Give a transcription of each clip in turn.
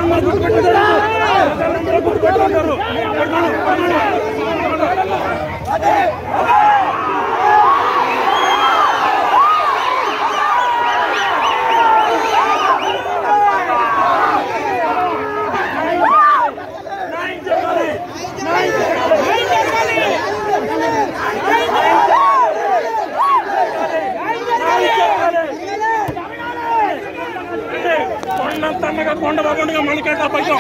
కొండంతన్నగా కొండ బాగుండగా మనకేట పయ్యం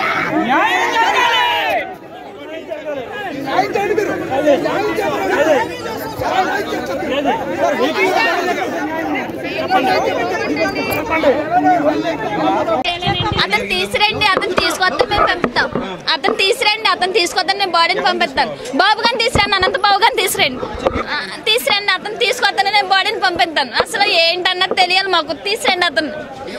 అతను తీసురండి అతను తీసుకొస్తే మేము పంపిస్తాం అతను తీసురండి అతను తీసుకొస్తే నేను బాడీని పంపిస్తాను బాబు గారిని తీసురండి అనంత బాబు గారిని తీసురండి ఆ, తీసురండి అతను తీసుకొస్తానే నేను బాడీని పంపిస్తాను అసలు ఏంటన్నది తెలియాలి మాకు తీసురండి అతను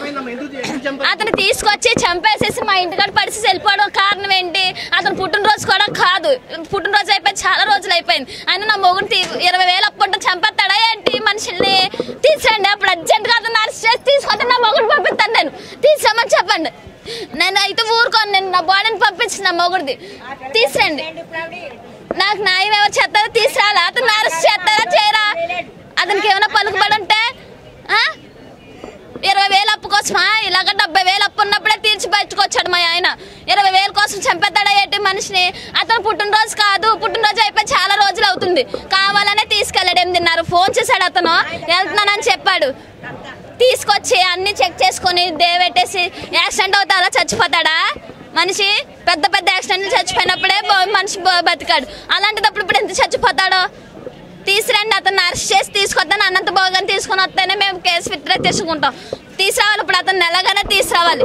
అతను తీసుకొచ్చి చంపేసేసి మా ఇంటికాడ పడిసి వెళ్ళిపోవడం కారణం ఏంటి అతను పుట్టినరోజు కూడా కాదు పుట్టినరోజు అయిపోయి చాలా రోజులు అయిపోయింది ఆయన నా మొగుడు తీ ఇరవై వేలు అప్పుకుంటే చంపేస్తాడా ఏంటి మనుషుల్ని తీసురండి అప్పుడు అర్జెంట్గా అతను అరెస్ట్ చేసి తీసుకొస్తే నా మొగుడు పంపిస్తాను నేను తీసామని చెప్పండి నేను అయితే ఊరుకోను నేను నా బాడీని పంపించిన నా మొగుడిది తీసురండి నాకు న్యాయం ఎవరు చేస్తారో తీసుకురాలా అతను అరెస్ట్ చేస్తారా చేయరా అతనికి ఏమైనా పలుకుబడి ఉంటే ఆ? ఇరవై వేలు అప్పు కోసమా ఇలాగ డెబ్బై వేలు అప్పు ఉన్నప్పుడే తీర్చి బయటకొచ్చాడు మా ఆయన ఇరవై వేల కోసం చంపేస్తాడా ఏంటి మనిషిని అతను పుట్టినరోజు కాదు పుట్టినరోజు అయిపోయి చాలా రోజులు అవుతుంది కావాలనే తీసుకెళ్ళాడు ఎనిమిదిన్నర ఫోన్ చేశాడు అతను వెళ్తున్నానని చెప్పాడు తీసుకొచ్చి అన్ని చెక్ చేసుకొని దేవెట్టేసి యాక్సిడెంట్ అవుతే అలా చచ్చిపోతాడా మనిషి పెద్ద పెద్ద యాక్సిడెంట్లు చచ్చిపోయినప్పుడే బ- మనిషి బ- బతికాడు అలాంటిదప్పుడు ఇప్పుడు ఎంత చచ్చిపోతాడో తీసురండి అతన్ని అరెస్ట్ చేసి తీసుకొద్దాను అనంత భోగని తీసుకొని వస్తేనే మేము కేసు విత్డ్రా చేసుకుంటాం తీసుకురావాలి ఇప్పుడు అతను ఎలాగైనా తీసుకురావాలి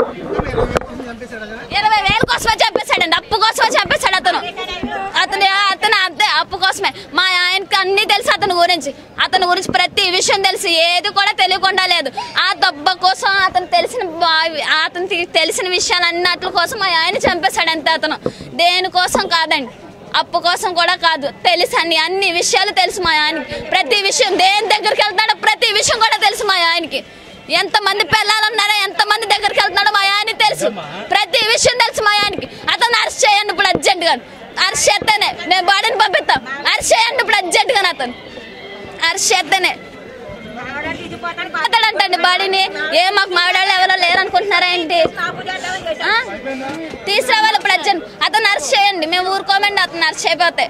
ఇరవై వేల కోసమే చంపేశాడండి అప్పు కోసమే చంపేశాడు అతను అతను అతను అంతే అప్పు కోసమే మా ఆయనకి అన్ని తెలుసు అతని గురించి అతని గురించి ప్రతి విషయం తెలుసు ఏది కూడా తెలియకుండా లేదు ఆ దెబ్బ కోసం అతను తెలిసిన బా- అతనికి తెలిసిన విషయాలు అన్నట్ల కోసం మా ఆయన చంపేశాడు అంతే అతను దేనికోసం కాదండి అప్పు కోసం కూడా కాదు తెలుసు అన్ని అన్ని విషయాలు తెలుసు మా ఆయనకి ప్రతి విషయం దేని దగ్గరికి వెళ్తాడో ప్రతి విషయం కూడా తెలుసు మా ఆయనకి ఎంత మంది పిల్లలు ఉన్నారో ఎంత మంది దగ్గరికి వెళ్తున్నాడో మా ఆయనకి తెలుసు ప్రతి విషయం తెలుసు మా ఆయనకి అతను అరెస్ట్ చేయండి ఇప్పుడు అర్జెంట్ గా అరెస్ట్ చేస్తేనే మేము బాడీని పంపిస్తాం అరెస్ట్ చేయండి ఇప్పుడు అర్జెంట్ గా అతను అరెస్ట్ చేస్తేనే అతడంటండి బాడీని ఏ మాకు మావిడాళ్ళు ఎవరో లేరు అనుకుంటున్నారా ఏంటి ఆ? తీసుకురావాలి ఇప్పుడు అర్జెంట్ అతను అరెస్ట్ చేయండి మేము ఊరుకోమండి అతను అరెస్ట్ అయిపోతే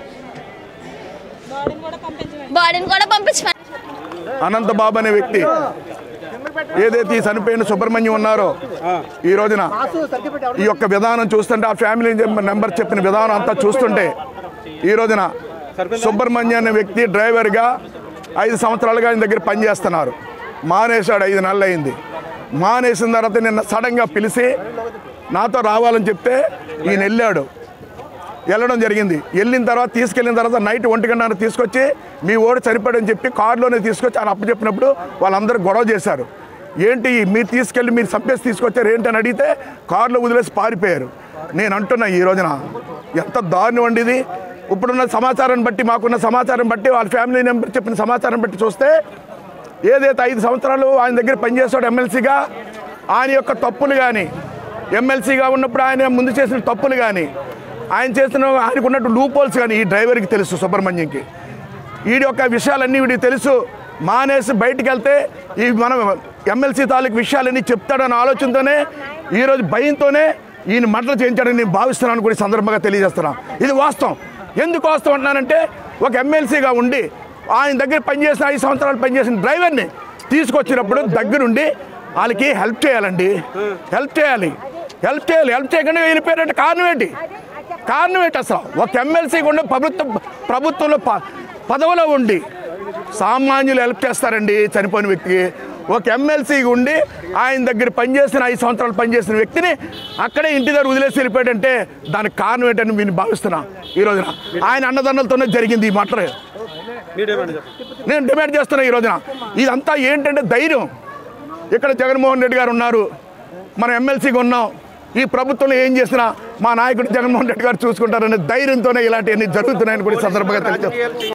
బాడీని కూడా పంపించమని అనంత బాబు అనే వ్యక్తి ఏదైతే ఈ చనిపోయిన సుబ్రహ్మణ్యం ఉన్నారో ఈ రోజున ఈ యొక్క విధానం చూస్తుంటే ఆ ఫ్యామిలీ నెంబర్ చెప్పిన విధానం అంతా చూస్తుంటే ఈ రోజున సుబ్రహ్మణ్యం అనే వ్యక్తి డ్రైవర్గా ఐదు సంవత్సరాలుగా ఆయన దగ్గర పనిచేస్తున్నారు మానేశాడు ఐదు నెలలు అయింది మానేసిన తర్వాత నిన్న సడన్గా పిలిచి నాతో రావాలని చెప్తే ఈయన వెళ్ళాడు వెళ్ళడం జరిగింది వెళ్ళిన తర్వాత తీసుకెళ్ళిన తర్వాత నైట్ ఒంటి గంటన్నర తీసుకొచ్చి మీ ఓడి చనిపోయాడని చెప్పి కారులోనే తీసుకొచ్చి ఆయన అప్పు చెప్పినప్పుడు వాళ్ళందరూ గొడవ చేశారు ఏంటి మీరు తీసుకెళ్ళి మీరు చంపేసి తీసుకొచ్చారు ఏంటి అని అడిగితే కారులో వదిలేసి పారిపోయారు నేను అంటున్నా ఈ రోజున ఎంత దారుణం అండి ఇది ఇప్పుడున్న సమాచారాన్ని బట్టి మాకున్న సమాచారం బట్టి వాళ్ళ ఫ్యామిలీ నెంబర్ చెప్పిన సమాచారం బట్టి చూస్తే ఏదైతే ఐదు సంవత్సరాలు ఆయన దగ్గర పనిచేసాడు ఎమ్మెల్సీగా ఆయన యొక్క తప్పులు కానీ ఎమ్మెల్సీగా ఉన్నప్పుడు ఆయన ముందు చేసిన తప్పులు కానీ ఆయన చేసిన ఆయనకు ఉన్నట్టు లూపోల్స్ కానీ ఈ డ్రైవర్కి తెలుసు సుబ్రహ్మణ్యంకి వీడి యొక్క విషయాలన్నీ వీడికి తెలుసు మానేసి బయటికి వెళ్తే ఈ మనం ఎమ్మెల్సీ తాలూకు విషయాలన్నీ చెప్తాడన్న ఆలోచనతోనే ఈరోజు భయంతోనే ఈయన మంటలు చేయించాడని నేను భావిస్తున్నాను కూడా ఈ సందర్భంగా తెలియజేస్తున్నాను ఇది వాస్తవం ఎందుకు వాస్తవం అంటున్నానంటే ఒక ఎమ్మెల్సీగా ఉండి ఆయన దగ్గర పనిచేసిన ఐదు సంవత్సరాలు పనిచేసిన డ్రైవర్ని తీసుకొచ్చినప్పుడు దగ్గరుండి వాళ్ళకి హెల్ప్ చేయాలండి హెల్ప్ చేయాలి హెల్ప్ చేయాలి హెల్ప్ చేయకుండా వెళ్ళిపోయారంటే కారణం ఏంటి కారణం ఏంటి అసలు ఒక ఎమ్మెల్సీగా ఉండి ప్రభుత్వం ప్రభుత్వంలో ప- పదవిలో ఉండి సామాన్యులు హెల్ప్ చేస్తారండి చనిపోయిన వ్యక్తికి ఒక ఎమ్మెల్సీగా ఉండి ఆయన దగ్గర పనిచేసిన ఐదు సంవత్సరాలు పనిచేసిన వ్యక్తిని అక్కడే ఇంటి దగ్గర వదిలేసి వెళ్ళిపోయాడంటే దానికి కారణం ఏంటని నేను భావిస్తున్నా ఈ రోజున ఆయన అన్నదండలతోనే జరిగింది ఈ మటర్ నేను డిమాండ్ చేస్తున్నా ఈ రోజున ఇదంతా ఏంటంటే ధైర్యం ఇక్కడ జగన్మోహన్ రెడ్డి గారు ఉన్నారు మనం ఎమ్మెల్సీగా ఉన్నాం ఈ ప్రభుత్వంలో ఏం చేసినా మా నాయకుడు జగన్మోహన్ రెడ్డి గారు చూసుకుంటారనే ధైర్యంతోనే ఇలాంటివన్నీ జరుగుతున్నాయని కూడా ఈ సందర్భంగా తెలియజేస్తాను